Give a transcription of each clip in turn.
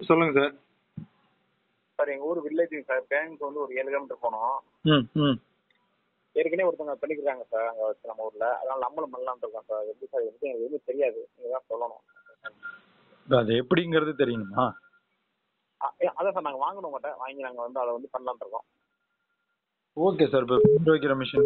சொல்லுங்க sir sir எங்கள் ஊர் வில்லேஜ் சார் பேங்க் வந்து ஒரு ஏழு கிலோமீட்டர் போனோம் ம் ம் ஏற்கனவே ஒருத்தவங்க பண்ணிக்கிறாங்க சார் அங்கே வச்சு நம்ம ஊரில் அதனால் நம்மளும் பண்ணலாம்னு இருக்கோம் சார் எப்படி சார் எப்படி எனக்கு எதுவும் தெரியாது நீங்கள் தான் சொல்லணும் அது எப்படிங்கிறது தெரியணுமா ஆ, ஏ, அதான் சார் நாங்கள் வாங்கணும் உங்கள்கிட்ட வாங்கி நாங்கள் வந்து அதை வந்து பண்ணலாம்னு இருக்கோம் ஓகே சார் இப்போ பிரிண்ட் வைக்கிற மிஷின்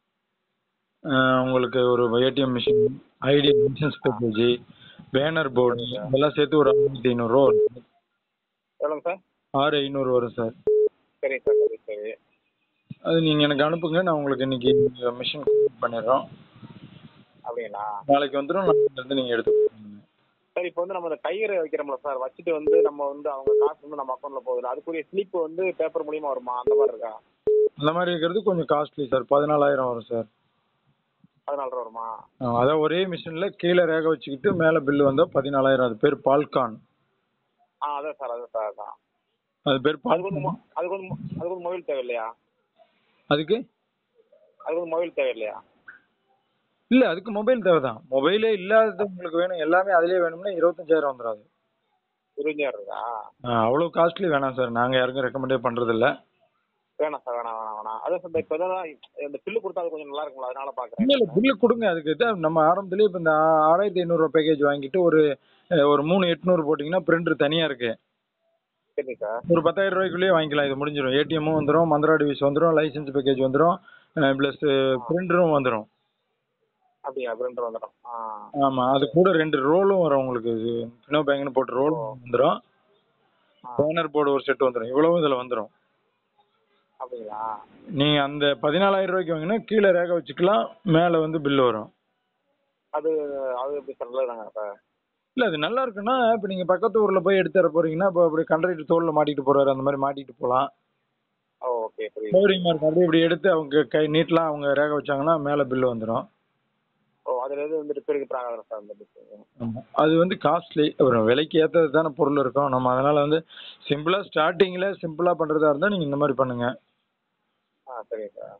உங்களுக்கு ஒரு ATM machine ID licence package banner board இதெல்லாம் சேர்த்து ஒரு ஆயிரத்தி ஐநூறுரூவா வரும் எவ்வளோங்க சார் ஆறு ஐநூறு வரும் சார் சரிங்க சார் சரி சரி அது நீங்கள் எனக்கு அனுப்புங்க நான் உங்களுக்கு இன்னைக்கு மிஷின் பண்ணிடுறோம் அப்படிங்களா நாளைக்கு வந்துடும் நாளைக்கு நீங்கள் எடுத்துக்கோங்க சார் இப்போ வந்து நம்ம இந்த கையறை வைக்கிறோம்ல சார் வச்சுட்டு வந்து நம்ம வந்து அவங்க காசு வந்து நம்ம அக்கௌண்ட்டில் போகுது அதுக்குரிய ஸ்லிப் வந்து பேப்பர் மூலியமா வருமா அந்த மாதிரி இருக்கா அந்த மாதிரி இருக்கிறது கொஞ்சம் காஸ்ட்லி சார் பதினாலாயிரம் வரும் சார் பதினாலு ரூபா வருமா அதான் ஒரே மிஷினில் கீழே ரேக வச்சுக்கிட்டு மேலே பில்லு வந்தால் பதினாலாயிரம் அது பேர் பால்கான் ஆ அதான் சார் அதான் சார் அதான் அது பேர் அதுக்கு வந்து பால்கான் மொ- அதுக்கு வந்து மொ- அதுக்கு வந்து மொபைல் தேவை இல்லையா அதுக்கு அதுக்கு வந்து மொபைல் தேவை இல்லையா இல்லை அதுக்கு மொபைல் தேவை தான் மொபைலே இல்லாதது உங்களுக்கு வேணும் எல்லாமே அதிலே வேணும்னா இருபத்தஞ்சாயிரம் வந்துடும் இருபஞ்சாயிரம் இருக்கா அவ்வளோ காஸ்ட்லி வேணாம் சார் நாங்கள் யாருக்கும் ரெக்கமெண்டே பண்ணுறதில்ல வேணாம் சார் வேணாம் வேணாம் வேணாம் அதான் சார் இப்போ தான் இந்த பில்லு கொடுத்தா அது கொஞ்சம் நல்லா இருக்கும்ல அதனால இல்லை பார்க்குறேன் இல்லை பில்லு கொடுங்க அதுக்கு தான் நம்ம ஆரம்பத்துலேயே இப்போ இந்த ஆறாயிரத்தி ஐநூறுரூவா பேக்கேஜ் வாங்கிட்டு ஒரு அஹ், ஒரு மூணு எட்நூறு போட்டிங்கன்னா பிரிண்டர் தனியாக இருக்கு சரி சார் ஒரு பத்தாயிரம் ரூபாய்க்குள்ளேயே வாங்கிக்கலாம் இது முடிஞ்சிடும் ஏடிஎம்மும் வந்துடும் மந்திரா டிவிஸ் வந்துடும் லைசன்ஸ் பேக்கேஜ் வந்துடும் ப்ளஸ் பிரிண்டரும் வந்துடும் அப்படியா பிரிண்டர் வந்துடும் ஆ ஆமாம் அது கூட ரெண்டு ரோலும் வரும் உங்களுக்கு இது ஃபினோ பேங்க்னு போட்டு ரோல் வந்துடும் ஆ. பேனர் போர்டு ஒரு செட் வந்துடும் இவ்வளவும் இதில் வந்துடும் அப்படிங்களா நீங்கள் அந்த பதினாலாயிரம் ரூபாய்க்கு வாங்கினா கீழே ரேக வச்சுக்கலாம் மேலே வந்து பில்லு வரும் அது அது எப்படி சார் நல்லதுதாங்க சார் இல்லை அது நல்லா இருக்குன்னா இப்போ நீங்கள் பக்கத்து ஊரில் போய் எடுத்து தர போறீங்கன்னா இப்போ அப்படி கண்டக்டர் தோளில் மாட்டிட்டு போறாரு அந்த மாதிரி மாட்டிட்டு போகலாம் ஓ ஓகே புரியுது சௌரியமாக இருக்கும் அப்படியே இப்படி எடுத்து அவங்க கை நீட்டலாம் அவங்க ரேக வச்சாங்கன்னா மேலே பில்லு வந்துடும் ஓ அதில் எதுவும் வந்து ரிப்பேர் கிப்பேர் ஆகாது சார் அந்த புக்கு ஆமாம் அது வந்து காஸ்ட்லி ஒரு விலைக்கு ஏற்றது தானே பொருள் இருக்கும் நம்ம அதனால் வந்து சிம்பிளாக ஸ்டார்டிங்கில் சிம்பிளாக பண்ணுறதா இருந்தால் நீங்கள் இந்த மாதிரி பண்ணுங்க ஆ சரிங்க சார்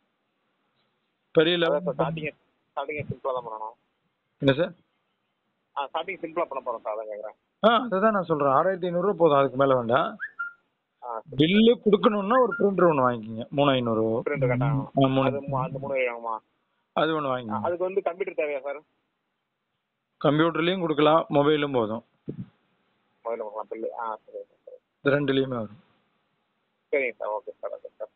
பெரிய அதான் லெவல் சார் ஸ்டார்டிங் ஸ்டார்டிங் சிம்பிளாக தான் பண்ணணும் என்ன சார் ஆ ஸ்டார்டிங் சிம்பிளாக பண்ண போகிறோம் சார் அதான் கேட்குறேன் ஆ அதை தான் நான் சொல்கிறேன் ஆறாயிரத்தி ஐநூறுரூவா போதும் அதுக்கு மேலே வேண்டாம் ஆ பில்லு கொடுக்கணுன்னா ஒரு பிரிண்டர் ஒன்று வாங்கிக்கிங்க மூணு ஐநூறு பிரிண்டர் கட்டாகும் ஆ, மூணு அது மூ- அந்த மூணு வேணுமா அது ஒன்று ஆ, வாங்கிக்கிங்க அதுக்கு வந்து கம்ப்யூட்டர் தேவையா சார் கம்ப்யூட்டர்லேயும் கொடுக்கலாம் மொபைலும் போதும் மொபைல் கொடுக்கலாம் பில்லு ஆ சரி சரி இது ரெண்டுலேயுமே வரும் சரிங்க sir okay sir okay sir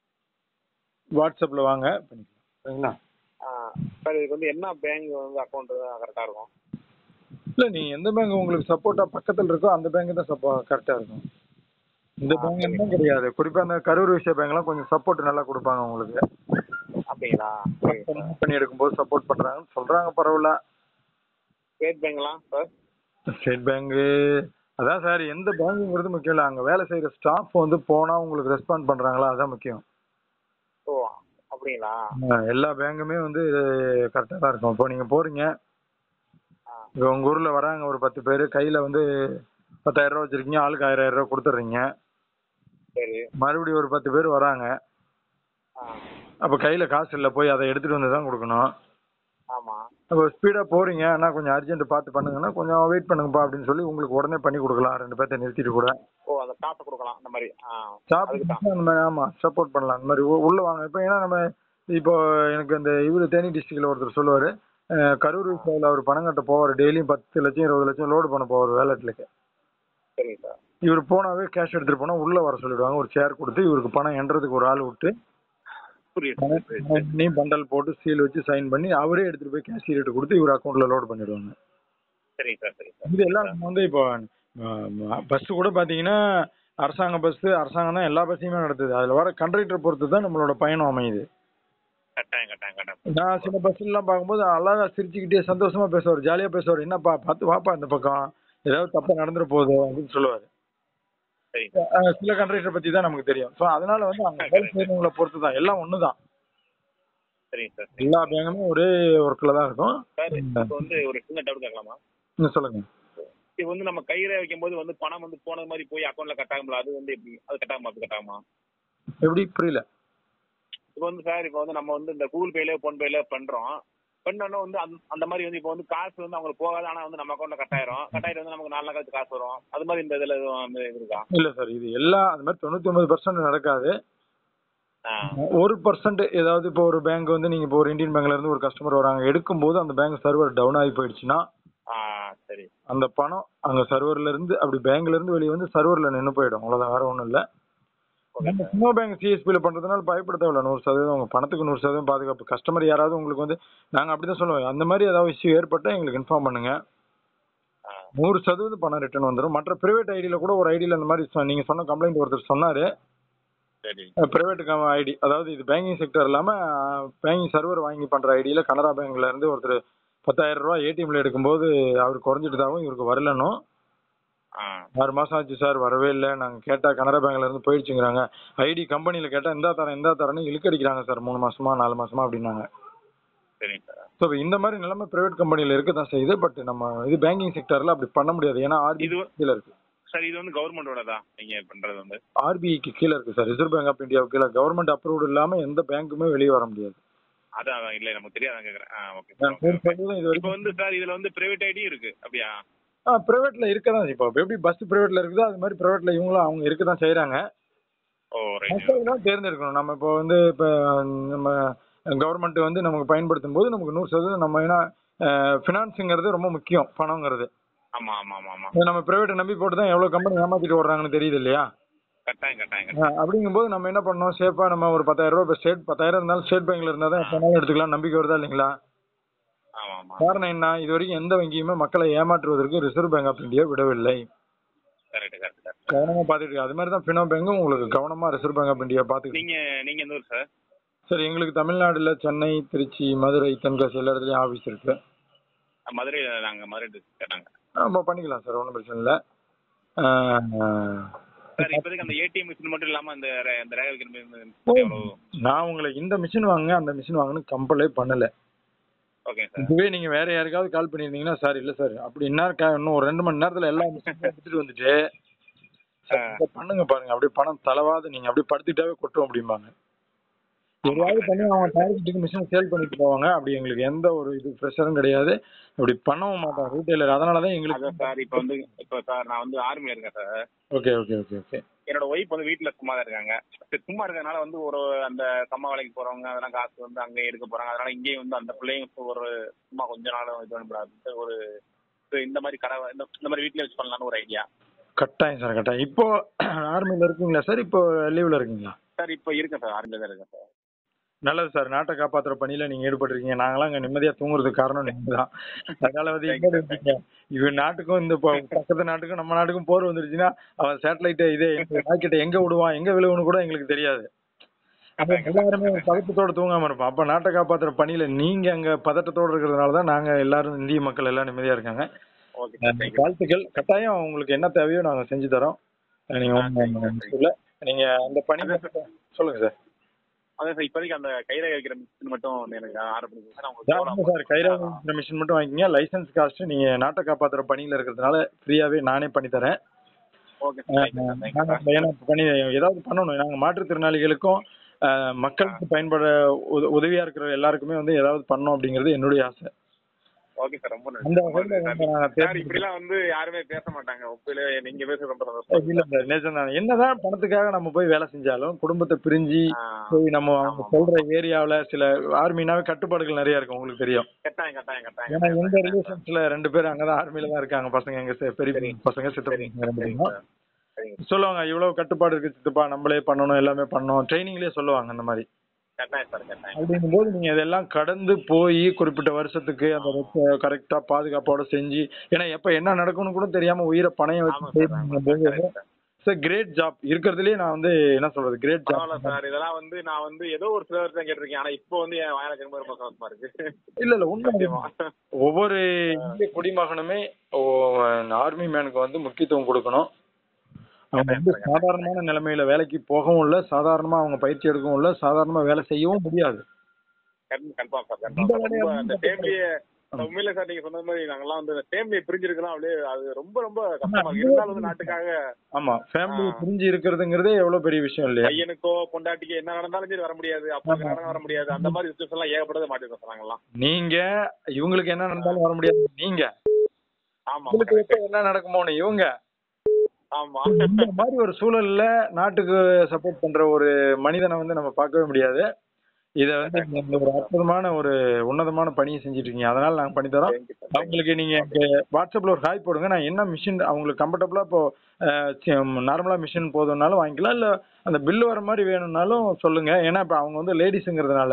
வாட்ஸ்அப்பில் வாங்க பண்ணிக்கலாம் சரிங்களா ஆ சார் இதுக்கு வந்து என்ன பேங்க் வந்து அக்கௌண்ட் கரெக்டாக இருக்கும் இல்லை நீங்கள் எந்த பேங்க் உங்களுக்கு சப்போர்ட்டாக பக்கத்தில் இருக்கோ அந்த பேங்க் தான் சப்போ கரெக்டாக இருக்கும் இந்த ஆ, பேங்க் சரிங்க. எல்லாம் கிடையாது குறிப்பாக அந்த கரூர் விஷய பேங்க்லாம் கொஞ்சம் சப்போர்ட் நல்லா கொடுப்பாங்க உங்களுக்கு அப்படிங்களா சரிங்க சார் பண்ணி எடுக்கும்போது சப்போர்ட் பண்ணுறாங்கன்னு சொல்கிறாங்க பரவாயில்ல ஸ்டேட் பேங்க்லாம் சார் ஸ்டேட் பேங்க்கு அதான் சார் எந்த பேங்குங்கிறது முக்கியம் இல்லை அங்கே வேலை செய்கிற ஸ்டாஃப் வந்து போனால் உங்களுக்கு ரெஸ்பாண்ட் பண்ணுறாங்களா அதான் முக்கியம் ஓ அப்படிங்களா ஆ, எல்லா பேங்குமே வந்து கரெக்டாக தான் இருக்கும் இப்போ நீங்கள் போகிறீங்க ஆ இப்போ உங்கள் ஊரில் வராங்க ஒரு பத்து பேர் கையில் வந்து பத்தாயிரரூவா வச்சுருக்கீங்க ஆளுக்கு ஆயிரம் ரூபா கொடுத்துட்றீங்க சரி மறுபடியும் ஒரு பத்து பேர் வராங்க ஆ அப்போ கையில் காசு இல்லை போய் அதை எடுத்துகிட்டு வந்து தான் கொடுக்கணும் ஆமாம் அப்போ ஸ்பீடாக போகிறீங்க ஆனால் கொஞ்சம் அர்ஜென்ட் பார்த்து பண்ணுங்கன்னா கொஞ்சம் வெயிட் பண்ணுங்கப்பா அப்படின்னு சொல்லி உங்களுக்கு உடனே பண்ணி கொடுக்கலாம் ரெண்டு பேர்த்த நிறுத்திட்டு கூட ஓ அந்த காசை கொடுக்கலாம் அந்த மாதிரி ஆ அதுக்கு தான் சாப்பிட்டு அந்த மாதிரி ஆமாம் சப்போர்ட் பண்ணலாம் அந்த மாதிரி உ- உள்ள வாங்க இப்போ ஏன்னா நம்ம இப்போ எனக்கு அந்த இவர் தேனி டிஸ்ட்ரிக்டில் ஒருத்தர் சொல்லுவார் கரூர் விஷயில் அவர் பணம் கட்ட போவார் டெய்லியும் பத்து லட்சம் இருபது லட்சம் லோடு பண்ண போவார் வேலட்லுக்கு சரிங்க சார் இவர் போனாவே கேஷ் எடுத்துகிட்டு போனால் உள்ளே வர சொல்லிடுவாங்க ஒரு சேர் கொடுத்து இவருக்கு பணம் எண்றதுக்கு ஒரு ஆள் விட்டு புரியுது புரியுது நீ பண்டல் போட்டு சீல் வச்சு சைன் பண்ணி அவரே எடுத்துகிட்டு போய் கேஷ் ரேட்டு கொடுத்து இவர் அக்கௌண்ட்டில் லோடு பண்ணிடுவாங்க சரிங்க சார் சரிங்க சார் இது எல்லாம் நம்ம வந்து இப்போ பஸ் கூட பார்த்தீங்கன்னா அரசாங்க பஸ் அரசாங்கம் தான் எல்லா பஸ்ஸையுமே நடத்துது அதில் வர கண்டக்டர் பொறுத்து தான் நம்மளோட பயணம் அமையுது கட்டாயம் கட்டாயம் கட்டாயம் நான் சில பஸ்லாம் பார்க்கும்போது அழகா சிரிச்சுக்கிட்டே சந்தோஷமா பேசுவார் ஜாலியாக பேசுவார் என்னப்பா பார்த்து வாப்பா இந்த பக்கம் ஏதாவது தப்பா நடந்துட போகுது அப்படின்னு சொல்லுவார் சரிங்க சில கண்டக்டர் பற்றி தான் நமக்கு தெரியும் ஸோ அதனால வந்து அங்கே வேலை செய்கிறவங்கள பொறுத்து தான் எல்லாம் ஒன்று தான் சரிங்க சார் எல்லா பேங்குமே ஒரே ஒர்க்கில் தான் இருக்கும் சார் இப்போ வந்து ஒரு சின்ன டவுட் கேட்கலாமா இன்னும் சொல்லுங்க இப்போ வந்து நம்ம கையில வைக்கும்போது வந்து பணம் வந்து போனது மாதிரி போய் அக்கௌண்ட்ல கட் ஆகும்ல அது வந்து எப்படி அது கட் ஆகுமா அது கட் ஆகுமா எப்படி புரியல இப்போ வந்து சார் இப்போ வந்து நம்ம வந்து இந்த கூகுள் பேல ஃபோன் பேல பண்றோம் பண்ணோன்னு வந்து அந்த- அந்த மாதிரி வந்து இப்போ வந்து காசு வந்து அவங்களுக்கு போகாது ஆனா வந்து நம்ம அக்கௌண்ட்ல கட்டாயிரும் கட்டாயிரம் வந்து நமக்கு நாலு நாள் கழிச்சு காசு வரும் அது மாதிரி இந்த இதுல எதுவும் வந்து இது இருக்கா இல்ல சார் இது எல்லாம் அந்த மாதிரி தொண்ணூத்தி ஒன்பது பர்சன்ட் நடக்காது ஆ, ஒரு பர்சன்ட் ஏதாவது இப்போ ஒரு பேங்க் வந்து நீங்க இப்போ ஒரு இந்தியன் பேங்க்ல இருந்து ஒரு கஸ்டமர் வராங்க எடுக்கும்போது அந்த பேங்க் சர்வர் டவுன் ஆகி போயிடுச்சுன்னா ஆ, சரி அந்த பணம் அங்க சர்வர்ல இருந்து அப்படி பேங்க்ல இருந்து வெளியே வந்து சர்வர்ல நின்னு போயிடும் அவ்வளவுதான் வேற ஒண்ணும் இல்ல ஓகே நம்ம ஸ்னோ பேங்க் சிஎஸ்பியில் பண்றதுனால பயப்பட தேவையில்ல நூறு சதவீதம் உங்க பணத்துக்கு நூறு சதவீதம் பாதுகாப்பு கஸ்டமர் யாராவது உங்களுக்கு வந்து நாங்க அப்படிதான் சொல்லுவோம் அந்த மாதிரி ஏதாவது இஷ்யூ ஏற்பட்டா எங்களுக்கு இன்ஃபார்ம் பண்ணுங்க ஆ, நூறு சதவீதம் பணம் ரிட்டர்ன் வந்துடும் மற்ற பிரைவேட் ஐடியில கூட ஒரு ஐடியில அந்த மாதிரி சொ- நீங்க சொன்ன கம்ப்ளைண்ட் ஒருத்தர் சொன்னாரு சரி பிரைவேட் ஐடி அதாவது இது பேங்கிங் செக்டர் இல்லாம பேங்கிங் சர்வர் வாங்கி பண்ற ஐடியில கனரா பேங்க்ல இருந்து ஒருத்தர் பத்தாயிரம் ரூபாய் ஏடிஎம்ல எடுக்கும்போது அவர் குறைஞ்சிட்டதாகவும் இவருக்கு வரலனும் ஆ ஆறு மாசம் ஆச்சு சார் வரவே இல்லை நாங்க கேட்டா கனரா பேங்க்ல இருந்து போயிடுச்சுங்கிறாங்க ஐடி கம்பெனில கேட்டா இந்தா தரேன் இந்தா தரேன்னு இழுக்கடிக்கிறாங்க சார் மூணு மாசமா நாலு மாசமா அப்படின்னாங்க சரிங்க சார் ஸோ இந்த மாதிரி நிலைமை பிரைவேட் கம்பெனில இருக்க தான் செய்யுது பட் நம்ம இது பேங்கிங் செக்டர்ல அப்படி பண்ண முடியாது ஏன்னா ஆர்பிஐ இது கீழே இருக்கு சார் இது வந்து கவர்மெண்டோட தான் நீங்க பண்றது வந்து ஆர்பிஐக்கு கீழே இருக்கு சார் ரிசர்வ் பேங்க் ஆஃப் இந்தியாவுக்கு கீழே கவர்மெண்ட் அப்ரூவ்டு இல்லாம எந்த பேங்க்குமே வெளியே வர முடியாது அதான் அதான் இல்ல நமக்கு தெரியாதான் கேக்குறேன் ஆ ஓகே நான் நூறு சதவீதம் இது இப்போ வரைக்கும் வந்து சார் இதுல வந்து பிரைவேட் ஐடி இருக்கு அப்படியா ஆ பிரைவேட்ல இருக்க தான் இப்போ எப்படி பஸ் பிரைவேட்ல இருக்குதோ அது மாதிரி பிரைவேட்ல இவங்களும் அவங்க இருக்க தான் செய்யறாங்க ஓ ரைட் மக்கள் தான் தேர்ந்தெடுக்கணும் நம்ம இப்போ வந்து இப்போ நம்ம கவர்மெண்ட் வந்து நமக்கு பயன்படுத்தும் போது நமக்கு நூறு சதவீதம் நம்ம ஏன்னா ஃபினான்ஸுங்கிறது ரொம்ப முக்கியம் பணங்கிறது ஆமா ஆமா ஆமா ஆமா இது நம்ம பிரைவேட்டை நம்பி போட்டு தான் எவ்வளோ கம்பெனி ஏமாத்திட்டு ஓடுறாங்கன்னு தெரியுது இல்லையா கட்டாயம் கட்டாயம் கட்டாயம் ஆ, அப்படிங்கும்போது நம்ம என்ன பண்ணோம் சேஃபாக நம்ம ஒரு பத்தாயிரம் ரூபாய் இப்போ ஸ்டேட் பத்தாயிரம் இருந்தாலும் ஸ்டேட் பேங்க்ல இருந்தால் தான் எப்போ வேணாலும் எடுத்துக்கலாம் நம்பிக்கை வருதா இல்லைங்களா ஆமா ஆமா காரணம் என்ன இது வரைக்கும் எந்த வங்கியுமே மக்களை ஏமாற்றுவதற்கு ரிசர்வ் பேங்க் ஆஃப் இந்தியா விடவில்லை கரெக்ட் கரெக்ட் கரெக்ட் கவனமா பார்த்துட்டு இருக்கு. அது மாதிரி தான் ஃபினோ பேங்கும் உங்களுக்கு கவனமா ரிசர்வ் பேங்க் ஆஃப் இந்தியா பார்த்துக்கிட்டு நீங்க நீங்க எந்த ஊர் சார் சார் எங்களுக்கு தமிழ்நாடுல சென்னை திருச்சி மதுரை தென்காசி எல்லா இடத்துலயும் ஆஃபீஸ் இருக்கு மதுரையில நாங்க மதுரை district கேட்டாங்க நம்ம பண்ணிக்கலாம் சார் ஒன்றும் பிரச்சனை இல்லை சார் இப்போதைக்கு அந்த ஏடிஎம் மிஷின் மட்டும் இல்லாம அந்த ரே- அந்த ரேகை வைக்கிற மிஷின் எவ்வளவு நான் உங்களுக்கு இந்த மிஷின் வாங்குங்க அந்த மிஷின் வாங்கணும் கம்பலே பண்ணல ஓகே சார் இதுவே நீங்க வேற யாருக்காவது கால் பண்ணியிருந்தீங்கன்னா சார் இல்ல சார் அப்படி இன்னும் கா- இன்னும் ஒரு ரெண்டு மணி நேரத்துல எல்லா மிஷினும் எடுத்துட்டு வந்துட்டு சார், இதை பண்ணுங்க பாருங்க அப்படியே பணம் தலவாது நீங்க அப்படியே படுத்துட்டாவே கொட்டும் அப்படிம்பாங்க எதையாவது பண்ணி அவங்க டார்கெட்டுக்கு மிஷின் சேல் பண்ணிட்டு போவாங்க அப்படி எங்களுக்கு எந்த ஒரு இது ப்ரெஷரும் கிடையாது அப்படி பண்ணவும் மாட்டோம் ரீட்டைலர் அதனால தான் எங்களுக்கு அதான் சார் இப்போ வந்து இப்போ சார் நான் வந்து ஆர்மில இருக்கேன் sir okay okay okay okay என்னோட ஒய்ஃப் வந்து வீட்ல சும்மா தான் இருக்காங்க சரி, சும்மா இருக்கறதுனால வந்து ஒரு அந்த கம்மா வேலைக்கு போறவங்க அதெல்லாம் காசு வந்து அங்கேயே எடுக்க போறாங்க அதனால இங்கேயும் வந்து அந்த பிள்ளைங்க இப்ப ஒரு சும்மா கொஞ்ச நாள் இது பண்ணக்கூடாது ஒரு இது இந்த மாதிரி கடை இந்த இந்த மாதிரி வீட்லயே வச்சு பண்ணலாம்னு ஒரு ஐடியா கட்டாயம் சார் கட்டாயம் இப்போ ஆர்மியில் இருக்கீங்களா சார் இப்போ லீவில் இருக்கீங்களா சார் இப்போ இருக்கேன் சார் ஆர்மில தான் இருக்கேன் சார் நல்லது சார் நாட்டை காப்பாத்துற பணியில நீங்க ஈடுபட்டிருக்கீங்க நாங்களாம் இங்க நிம்மதியா தூங்குறதுக்கு காரணம் நீங்க தான் அதனால வந்து Thank you, இங்க இருக்கீங்க இவன் நாட்டுக்கும் இந்த ப- பக்கத்து நாட்டுக்கும் நம்ம நாட்டுக்கும் போர் வந்துருச்சுன்னா அவன் சேட்டலைட் இதே ராக்கெட்டை எங்க விடுவான் எங்க விழுவுன்னு கூட எங்களுக்கு தெரியாது அப்ப எல்லாருமே பதட்டத்தோட தூங்காம இருப்போம் அப்ப நாட்டை காப்பாத்துற பணியில நீங்க அங்க பதட்டத்தோட இருக்கிறதுனால தான் நாங்க எல்லாரும் இந்திய மக்கள் எல்லாம் நிம்மதியா இருக்காங்க ஓகே சார் தேங்க்யூ வாழ்த்துக்கள் கட்டாயம் உங்களுக்கு என்ன தேவையோ நாங்க செஞ்சு தரோம் நீங்க ஆ, thank you, thank you. இல்ல நீங்க அந்த பணி சொல்லுங்க சார் அதான் சார் இப்போதைக்கு அந்த கைரேகை வைக்கிற மிஷின் மட்டும் வந்து எனக்கு ஆர்டர் பண்ணி கொடுங்க. நான் உங்களுக்கு சார் எவ்வளவு சார் கைராக மிஷின் மட்டும் வாங்கிக்கங்க லைசன்ஸ் காஸ்ட் நீங்க நாட்டை காப்பாத்துற பணியில இருக்கிறதுனால ஃப்ரீயாவே நானே பண்ணி தரேன் okay sir thank you sir thank you நாங்க சார் ஏன்னா பண்ணி ஏதாவது பண்ணணும் நாங்க மாற்றுத்திறனாளிகளுக்கும் அஹ், மக்களுக்கு பயன்பட உத- உதவியா இருக்கிற எல்லாருக்குமே வந்து ஏதாவது பண்ணணும் அப்படிங்கிறது என்னுடைய ஆசை ஓகே சார் ரொம்ப அந்த நன்றி வகையில சார் வந்து நாங்க சார் தேர்ந்து- இப்படிலாம் வந்து யாருமே பேச மாட்டாங்க உப்பில நீங்க பேச ரொம்ப சந்தோஷம் இல்ல சார் நிஜம் தான் என்னதான் பணத்துக்காக நம்ம போய் வேலை செஞ்சாலும் குடும்பத்தை பிரிஞ்சு ஆ, போய் நம்ம அவங்க ஆமா. சொல்ற ஏரியாவுல சில ஆர்மினாவே கட்டுப்பாடுகள் நிறைய இருக்கும் உங்களுக்கு தெரியும் கட்டாயம் கட்டாயம் கட்டாயம் ஏன்னா கட்டாயம் எங்க கட்டாயம் சார். ரிலேஷன்ஸ்ல ரெண்டு பேரும் அங்கதான் ஆர்மில தான் இருக்காங்க பசங்க எங்க செ- பெரிய சரி. பசங்க சித்தப்பா சரி பசங்க ரெண்டு சரிங்க பேரும் சார் சரிங்க சொல்லுவாங்க இவ்வளவு கட்டுப்பாடு இருக்கு சித்தப்பா நம்மளே பண்ணணும் எல்லாமே பண்ணணும் ட்ரைனிங்லயே சொல்லுவாங்க அந்த மாதிரி கட்டாயம் சார் கட்டாயம் அப்படிங்கும்போது நீங்க இதெல்லாம் கடந்து போய் குறிப்பிட்ட வருஷத்துக்கு அந்த கரெக்டா பாதுகாப்போட செஞ்சு ஏன்னா எப்ப என்ன நடக்கும்னு கூட தெரியாம உயிரை பணயம் ஆமா வச்சு சார் ஆமா sir correct sir. Sir great job இருக்கிறதுலயே நான் வந்து என்ன சொல்றது கிரேட் பரவாயில்ல ஜாப் சார் இதெல்லாம் வந்து நான் வந்து ஏதோ ஒரு சில வருஷம் கேட்டிருக்கேன் ஆனா இப்போ வந்து என் வாயில கேட்கும்போது ரொம்ப சந்தோஷமா இருக்கு இல்ல இல்ல உண்மை சத்தியமா. ஒவ்வொரு இந்திய குடிமகனுமே ஆர்மி மேனுக்கு வந்து முக்கியத்துவம் கொடுக்கணும் அவங்க வந்து சாதாரணமான நிலைமையில வேலைக்கு போகவும் இல்ல சாதாரணமா அவங்க பயிற்சி எடுக்கவும் இல்ல சாதாரணமா வேலை செய்யவும் முடியாது கன்ஃபார்ம் சார் கன்ஃபார்ம் சார் ரொம்ப அந்த ஃபேமிலியை உண்மையில சார் நீங்க சொன்ன மாதிரி நாங்கெல்லாம் வந்து ஃபேமிலியை பிரிஞ்சிருக்கலாம் அப்படியே அது ரொம்ப ரொம்ப கஷ்டமா இருக்கு இருந்தாலும் வந்து நாட்டுக்காக ஆமா ஃபேமிலி ஆ. பிரிஞ்சு இருக்கிறதுங்கிறதே எவ்வளவு பெரிய விஷயம் இல்லையா பையனுக்கோ பொண்டாட்டிக்கு என்ன நடந்தாலும் சரி வர முடியாது அப்பா நடந்தாலும் வர முடியாது அந்த மாதிரி சுச்சுவேஷன் எல்லாம் ஏகப்பட்டது மாட்டிருக்கோம் சார் நாங்கெல்லாம் நீங்க இவங்களுக்கு என்ன நடந்தாலும் வர முடியாது நீங்க ஆமா உங்களுக்கு எப்ப என்ன நடக்குமோன்னு இவங்க ஆமா இந்த மாதிரி ஒரு சூழல்ல நாட்டுக்கு சப்போர்ட் பண்ற ஒரு மனிதனை வந்து நம்ம பார்க்கவே முடியாது இத வந்து நீங்க ஒரு அற்புதமான ஒரு உன்னதமான பணியை செஞ்சுட்டு இருக்கீங்க அதனால நாங்க பண்ணி தரோம் Thank you, sir. அவங்களுக்கு நீங்க எனக்கு வாட்ஸ்அப்ல ஒரு ஹாய் போடுங்க நான் என்ன மிஷின் அவங்களுக்கு கம்ஃபர்டபுளா இப்போ நார்மலா மிஷின் போதும்னாலும் வாங்கிக்கலாம் இல்ல அந்த பில்லு வர மாதிரி வேணும்னாலும் சொல்லுங்க ஏன்னா இப்ப அவங்க வந்து லேடிஸ்ங்கிறதுனால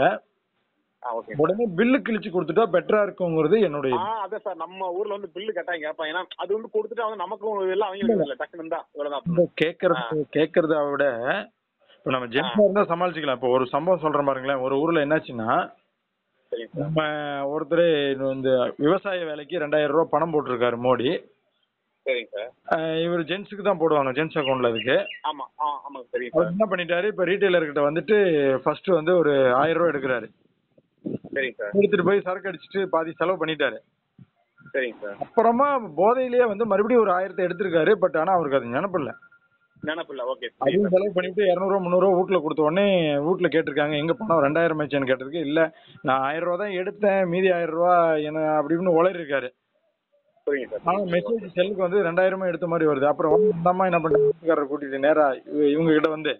ஆ, okay. உடனே பில்லு கிழிச்சு கொடுத்துட்டா பெட்டரா இருக்குங்கிறது என்னுடைய ஆ, அதான் சார் நம்ம ஊர்ல வந்து பில்லு கட்டாயம் கேட்பாங்க ஏன்னா அது வந்து கொடுத்துட்டு வந்து நமக்கும் எல்லாம் அவங்க இல்ல டக்குன்னு தான் இவ்வளவுதான் இந்த கேட்கறது கேட்கறத விட இப்ப நம்ம ஜென்ஸா இருந்தா சமாளிச்சுக்கலாம் இப்போ ஒரு சம்பவம் சொல்றேன் பாருங்களேன் ஒரு ஊர்ல என்னாச்சுன்னா சரிங்க சார் நம்ம ஒருத்தர் இந்த விவசாய வேலைக்கு ரெண்டாயிரம் ரூபாய் பணம் போட்டிருக்காரு மோடி சரிங்க சார் அஹ் இவர் ஜென்ஸுக்கு தான் போடுவாங்க ஜென்ஸ் அக்கௌண்ட்ல அதுக்கு ஆமா ஆ ஆமாங்க சரிங்க அவர் சார் என்ன பண்ணிட்டாரு இப்ப ரீட்டைலர் கிட்ட வந்துட்டு ஃபர்ஸ்ட் வந்து ஒரு ஆயிரம் ரூபாய் எடுக்கிறாரு சரிங்க சார் எடுத்துட்டு போய் சரக்கு அடிச்சுட்டு பாதி செலவு பண்ணிட்டாரு சரிங்க சார் அப்புறமா போதையிலேயே வந்து மறுபடியும் ஒரு ஆயிரத்தை எடுத்திருக்காரு பட் ஆனா அவருக்கு அது நினப்பில்ல நினப்பில்ல ஓகே அதையும் செலவு பண்ணிட்டு இரநூறுவா முந்நூறுவா வீட்டுல கொடுத்த உடனே வீட்டுல கேட்டிருக்காங்க எங்க பணம் ரெண்டாயிரம் ஆச்சுன்னு கேட்டதுக்கு இல்ல நான் ஆயிரம் ரூபா தான் எடுத்தேன் மீதி ஆயிரம் ரூபா என்ன அப்படி இப்படின்னு உளறி இருக்காரு சரிங்க ஆனா சார் மெசேஜ் செல்லுக்கு வந்து ரெண்டாயிரமா எடுத்த மாதிரி வருது அப்புறம் வந்து அந்த அம்மா என்ன பண்றாங்க வீட்டுக்காரரை கூட்டிட்டு நேரா இவ- இவங்க கிட்ட வந்து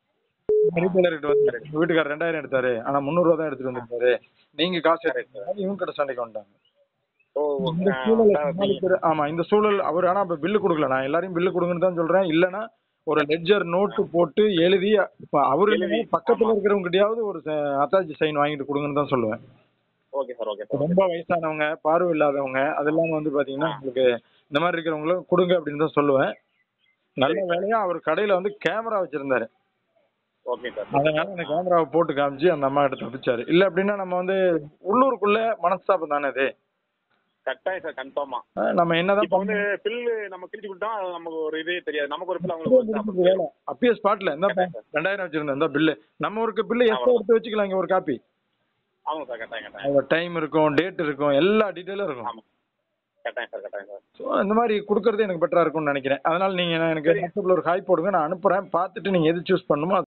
ரீட்டைலர் கிட்ட வந்து "உங்க வீட்டுக்காரர் ரெண்டாயிரம் எடுத்தாரு ஆனா முந்நூறுவா தான் எடுத்துட்டு வந்திருக்காரு நீங்க காசு எடுத்து இவங்க கிட்ட சண்டைக்கு வந்துட்டாங்க ஓ இந்த ஆ, சூழலை சார், நீங்க- சமாளிக்கிற- ஆமா இந்த சூழல் அவர் ஆனா இப்ப பில்லு கொடுக்கல நான் எல்லாரையும் பில்லு கொடுங்கன்னு தான் சொல்றேன் இல்லனா ஒரு லெட்ஜர் நோட்டு போட்டு எழுதி இப்ப அவரு எழுதி, இல்லைன்னா பக்கத்துல ஆமா. இருக்கிறவங்ககிட்டயாவது ஒரு அத்தாச்சி சைன் வாங்கிட்டு கொடுங்கன்னு தான் சொல்லுவேன் ஓகே சார் ஓகே சார் ரொம்ப வயசானவங்க பார்வை இல்லாதவங்க அதெல்லாம் வந்து பாத்தீங்கன்னா உங்களுக்கு இந்த மாதிரி இருக்கிறவங்களும் கொடுங்க அப்படின்னு தான் சொல்லுவேன் நல்ல வேலையா அவர் கடையில வந்து கேமரா வச்சிருந்தாரு ஓகே சார் அதனால அந்த கேமராவை போட்டு காமிச்சு அந்த அம்மா கிட்ட தப்பிச்சாரு இல்ல அப்படின்னா நம்ம வந்து உள்ளூருக்குள்ள மனஸ்தாபம் தானே அது கட்டாயம் சார் கன்ஃபார்மா அஹ் நம்ம என்னதான் இப்போ வந்து பில்லு நம்ம கிழிச்சு கொடுத்தா அது நமக்கு ஒரு இதே தெரியாது நமக்கு ஒரு பில் அவங்களுக்கு ஒரு முடிஞ்சது வேலை. அப்பயே ஸ்பாட்ல இந்த ரெண்டாயிரம் வச்சிருந்தேன் இந்த பில்லு நம்ம ஒரு பில்லு எக்ஸ்ட்ரா எடுத்து வச்சுக்கலாம் இங்க ஒரு காப்பி ஆமாம் சார் கட்டாயம் கட்டாயம் அதுல டைம் இருக்கும் டேட் இருக்கும் எல்லா டீட்டெயிலும் இருக்கும் ஆமா கட்டாயம் சார் கட்டாயம் சார் ஸோ இந்த மாதிரி கொடுக்கறது எனக்கு பெட்டரா இருக்கும்னு நினைக்கிறேன் அதனால நீங்க எனக்கு வாட்ஸ்அப்ல ஒரு ஹாய் போடுங்க நான் அனுப்புறேன் பார்த்துட்டு நீங்க எது சூஸ் பண்ணுமோ